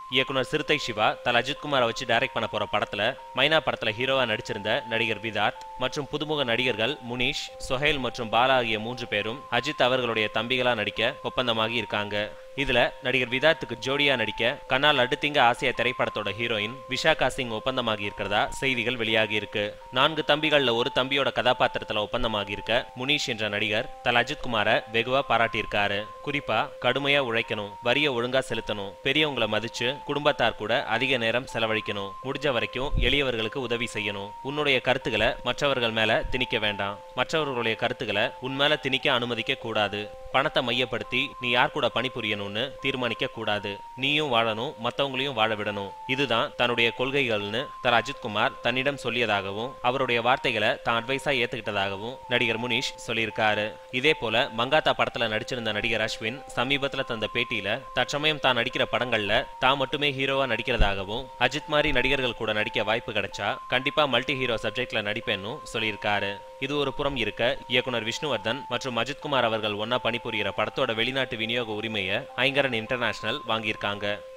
இயக்குனர் சிறுத்தை சிவா தல அஜித்குமாரை வச்சு டைரக்ட் பண்ண போற படத்துல மைனா படத்துல ஹீரோவா நடிச்சிருந்த நடிகர் விதார்த் மற்றும் புதுமுக நடிகர்கள் முனீஷ் சொஹேல் மற்றும் பாலா ஆகிய மூன்று பேரும் அஜித் அவர்களுடைய தம்பிகளா நடிக்க ஒப்பந்தமாகி இருக்காங்க இதுல நடிகர் விதார்த்துக்கு ஜோடியா நடிக்க கனால் அடுத்திங்க ஆசியா திரைப்படத்தோட ஹீரோயின் விஷாகா சிங் ஒப்பந்தமாகி இருக்கிறதா செய்திகள் வெளியாகி இருக்கு நான்கு தம்பிகள்ல ஒரு தம்பியோட கதாபாத்திரத்துல ஒப்பந்தமாகி இருக்க முனீஷ் என்ற நடிகர் தல அஜித்குமாரை வெகுவா பாராட்டியிருக்காரு குறிப்பா கடுமையா உழைக்கணும் வரிய ஒழுங்கா செலுத்தணும் பெரியவங்களை மதிச்சு குடும்பத்தார் கூட அதிக நேரம் செலவழிக்கணும் முடிஞ்ச வரைக்கும் எளியவர்களுக்கு உதவி செய்யணும் உன்னுடைய கருத்துக்களை மற்றவர்கள் மேல திணிக்க வேண்டாம் மற்றவர்களுடைய கருத்துக்களை உன் மேல திணிக்க அனுமதிக்க கூடாது பணத்தை மையப்படுத்தி நீ யார் கூட பணிபுரியணும்னு தீர்மானிக்க கூடாது நீயும் வாழணும் மத்தவங்களையும் வாழ விடணும் இதுதான் தன்னுடைய கொள்கைகள்னு தர அஜித்குமார் தன்னிடம் சொல்லியதாகவும் அவருடைய வார்த்தைகளை தான் அட்வைஸா ஏத்துக்கிட்டதாகவும் நடிகர் முனீஷ் சொல்லியிருக்காரு இதே போல மங்காத்தா படத்துல நடிச்சிருந்த நடிகர் அஸ்வின் சமீபத்துல தந்த பேட்டியில தற்சமயம் தான் நடிக்கிற படங்கள்ல தான் மட்டுமே ஹீரோவா நடிக்கிறதாகவும் அஜித் மாதிரி நடிகர்கள் கூட நடிக்க வாய்ப்பு கிடைச்சா கண்டிப்பா மல்டி ஹீரோ சப்ஜெக்ட்ல நடிப்பேன்னு சொல்லியிருக்காரு இது ஒரு புறம் இருக்க இயக்குனர் விஷ்ணுவர்தன் மற்றும் அஜித்குமார் அவர்கள் ஒன்னா பணிபுரிகிற படத்தோட வெளிநாட்டு விநியோக உரிமையை ஐங்கரன் இன்டர்நேஷனல் வாங்கியிருக்காங்க